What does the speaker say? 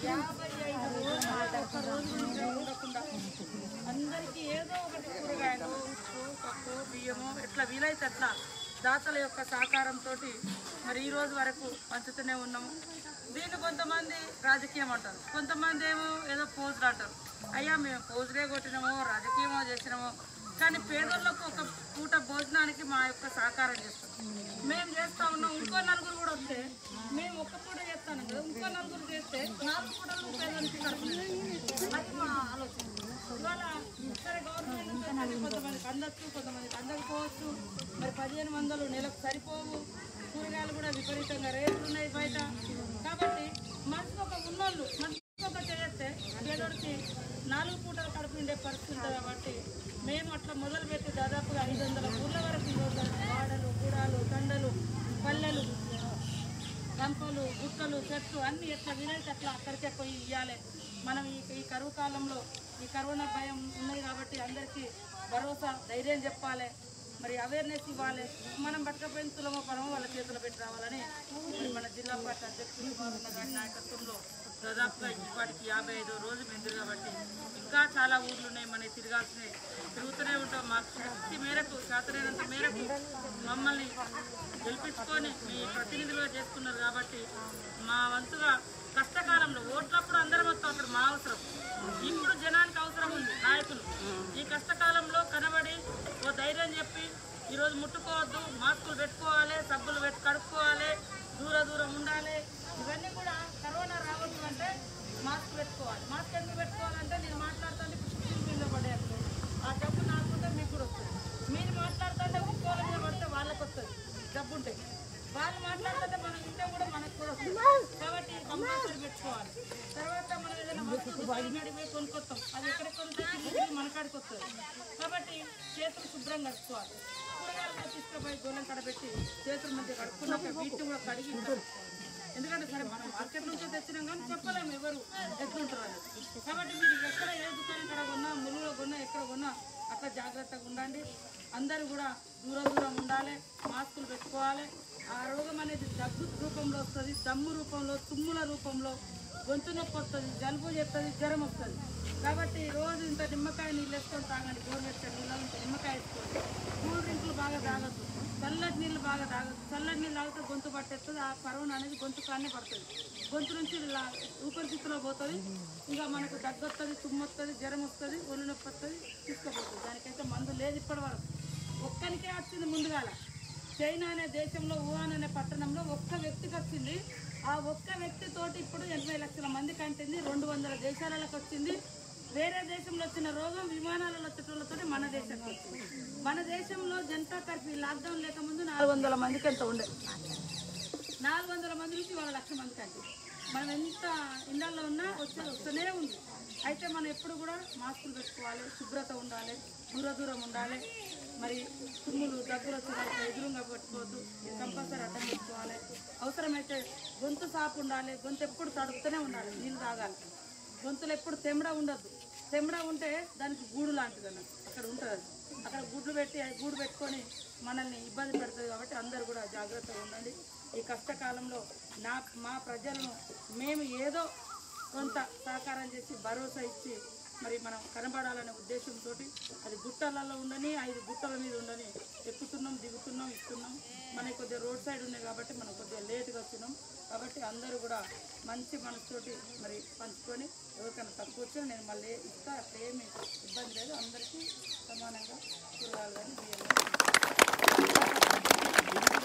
యాభై ఐదు రోజులు ఒక్క రోజు కూడా ఉండకుండా అందరికీ ఏదో ఒకటి కూరగాయలు ఉప్పు పప్పు బియ్యము ఎట్లా వీలైతే అట్లా దాతల యొక్క సహకారంతో మరి ఈ రోజు వరకు పంచుతూనే ఉన్నాము దీన్ని కొంతమంది రాజకీయం అంటారు కొంతమంది ఏమో ఏదో పోజులు అంటారు అయ్యా మేము పోజులే కొట్టినామో రాజకీయమో చేసినామో కానీ పేదోళ్ళకు ఒక పూట భోజనానికి మా యొక్క సహకారం చేస్తాం మేము చేస్తా ఉన్నాం ఇంకో నలుగురు కూడా వస్తే మేము ఒక్క పూట చేస్తాను కదా ఇంకో నలుగురు చేస్తే నాలుగు పూటలు పేదలకి కడుపులేదు అది మా ఆలోచన ఇవాళ సరే గవర్నమెంట్ నుంచి వచ్చేది కొంతమందికి అందచ్చు కొంతమందికి అందకపోవచ్చు మరి పదిహేను వందలు నెలకు సరిపోవు కూరగాయలు కూడా విపరీతంగా రేట్లు ఉన్నాయి బయట కాబట్టి మనసుకు ఒక ఉన్నోళ్ళు మనసుకు ఒక చేస్తే పేదోడికి నాలుగు పూటలు కడుపు నిండే పరిస్థితి ఉంటుంది కాబట్టి మేము అట్లా మొదలుపెట్టి దాదాపుగా ఐదు వందల ఊళ్ళ వరకు ఈరోజు వాడలు గూడాలు దండలు పల్లెలు గంపలు గుట్టలు చెట్లు అన్ని ఎట్లా వీలైతే అట్లా అక్కడికే పోయి ఇవ్వాలి మనం ఈ ఈ కరువు కాలంలో ఈ కరోనా భయం ఉన్నది కాబట్టి అందరికీ భరోసా ధైర్యం చెప్పాలి మరి అవేర్నెస్ ఇవ్వాలి మనం బతకపోయిన తులమో పరమో వాళ్ళ చేతులు పెట్టి రావాలని మరి మన జిల్లా పార్టీ అధ్యక్షులు కుమారన్న గారి నాయకత్వంలో దాదాపుగా ఇప్పటికి యాభై ఐదో రోజు మెందులు కాబట్టి ఇంకా చాలా ఊర్లు ఉన్నాయి మనకి తిరగాల్సినవి తిరుగుతూనే ఉంటాం మాకు శక్తి మేరకు చేతనైనంత మేరకు మమ్మల్ని గెలిపించుకొని మీ ప్రతినిధులుగా చేసుకున్నారు కాబట్టి మా వంతుగా కష్టకాలంలో ఓట్లప్పుడు అందరం వస్తాం అక్కడ మా అవసరం ఇప్పుడు జనానికి అవసరం ఉంది నాయకులు ఈ కష్టకాలంలో కనబడి ఓ ధైర్యం చెప్పి ఈరోజు ముట్టుకోవద్దు మాస్కులు పెట్టుకోవాలి సబ్బులు పెట్టి కడుక్కోవాలి దూర దూరం ఉండాలి ఇవన్నీ కూడా కరోనా రావద్దు అంటే మాస్క్ పెట్టుకోవాలి మాస్క్ ఎందుకు పెట్టుకోవాలంటే నేను మాట్లాడుతుంటే పుష్టి మీద పడేయాలి ఆ డబ్బు నాకుంటే మీకు కూడా వస్తుంది మీరు మాట్లాడుతుంటే ఇంకోళ్ళ మీద పడితే వాళ్ళకి వస్తుంది డబ్బు ఉంటే వాళ్ళు మాట్లాడుతుంటే మనం ఇంటే కూడా మనకు కూడా వస్తుంది కాబట్టి కంపల్సరీ పెట్టుకోవాలి తర్వాత మనం ఏదైనా వస్తువు బయటకి పోయి కొనుక్కొస్తాం అది ఎక్కడికి కొనుక్కొచ్చి మన కాడికి వస్తుంది కాబట్టి చేతులు శుభ్రంగా కడుక్కోవాలి కూరగాయలు కూడా తీసుకుపోయి గోళం కడబెట్టి చేతుల మధ్య కడుక్కున్నాక వీటిని కూడా కడిగి ఇంట్లో పెట్టుకోవాలి. ఎందుకంటే సరే మనం మార్కెట్ నుంచి తెచ్చినాం కానీ చెప్పలేము ఎవరు ఎట్లుంటారు అని కాబట్టి మీరు ఎక్కడ ఏ దుకాణం కాడ కొన్నా ములుగులో కొన్నా ఎక్కడ కొన్నా అట్లా జాగ్రత్తగా ఉండండి అందరూ కూడా దూర దూరం ఉండాలి మాస్కులు పెట్టుకోవాలి ఆ రోగం అనేది దగ్గు రూపంలో వస్తుంది దమ్ము రూపంలో తుమ్ముల రూపంలో గొంతు నొప్పి వస్తుంది జలుబు చేస్తుంది జ్వరం వస్తుంది కాబట్టి రోజు ఇంత నిమ్మకాయ నీళ్ళు వేసుకొని తాగండి గోరువెచ్చని నీళ్ళు ఇంత నిమ్మకాయ వేసుకోండి కూల్ డ్రింకులు బాగా తాగద్దు చల్లటి నీళ్ళు బాగా తాగద్దు చల్లటి నీళ్ళు తాగితే గొంతు పట్టేస్తుంది ఆ కరోనా అనేది గొంతు కానే పడుతుంది గొంతు నుంచి ఇలా ఊపిరితిత్తులో పోతుంది ఇంకా మనకు దగ్గు వస్తుంది తుమ్ము వస్తుంది జ్వరం వస్తుంది ఒళ్ళు నొప్పి వస్తుంది తీసుకుపోతుంది దానికైతే మందు లేదు ఇప్పటి వరకు ఒక్కరికే వచ్చింది ముందుగాల చైనా అనే దేశంలో వుహాన్ అనే పట్టణంలో ఒక్క వ్యక్తికి వచ్చింది ఆ ఒక్క వ్యక్తితోటి ఇప్పుడు ఎనభై లక్షల మందికి అంటింది రెండు వందల దేశాలకు వచ్చింది వేరే దేశంలో వచ్చిన రోగం విమానాలలో వచ్చేటోళ్ళతో మన దేశానికి వచ్చింది మన దేశంలో జనతా కర్ఫ్యూ లాక్డౌన్ లేకముందు నాలుగు వందల మందికి ఎంత ఉండే నాలుగు వందల మంది నుంచి వాళ్ళ లక్ష మందికి అంటే మనం ఎంత ఇళ్ళల్లో ఉన్నా వచ్చే వస్తూనే ఉంది అయితే మనం ఎప్పుడు కూడా మాస్కులు పెట్టుకోవాలి శుభ్రత ఉండాలి దూర దూరం ఉండాలి మరి తుమ్ములు దగ్గులు వచ్చినప్పుడు ఎదురుగా పెట్టుకోవద్దు ఇది కంపల్సరీ అడ్డం పెట్టుకోవాలి అవసరమైతే గొంతు సాపు ఉండాలి గొంతు ఎప్పుడు తడుపుతూనే ఉండాలి నీళ్ళు తాగాలి గొంతులో ఎప్పుడు తెమ్మడ ఉండద్దు తెమ్మడ ఉంటే దానికి గూడు లాంటిది అన్నట్టు అక్కడ ఉంటుంది అది. అక్కడ గుడ్లు పెట్టి ఆ గూడు పెట్టుకొని మనల్ని ఇబ్బంది పెడుతుంది కాబట్టి అందరూ కూడా జాగ్రత్తగా ఉండండి ఈ కష్టకాలంలో నా మా ప్రజలను మేము ఏదో కొంత సహకారం చేసి భరోసా ఇచ్చి మరి మనం కనబడాలనే ఉద్దేశంతో అది గుట్టలలో ఉండని ఐదు గుట్టల మీద ఉండని ఎక్కుతున్నాం దిగుతున్నాం ఇస్తున్నాం మనకి కొద్దిగా రోడ్ సైడ్ ఉన్నాయి కాబట్టి మనం కొద్దిగా లేట్గా వచ్చినాం కాబట్టి అందరూ కూడా మంచి మనసుతోటి మరి పంచుకొని ఎవరికైనా తక్కువ వచ్చినా నేను మళ్ళీ ఇస్తా అట్లా ఏమి ఇబ్బంది లేదు అందరికీ సమానంగా కూరగాయలు కానీ బియ్యం కానీ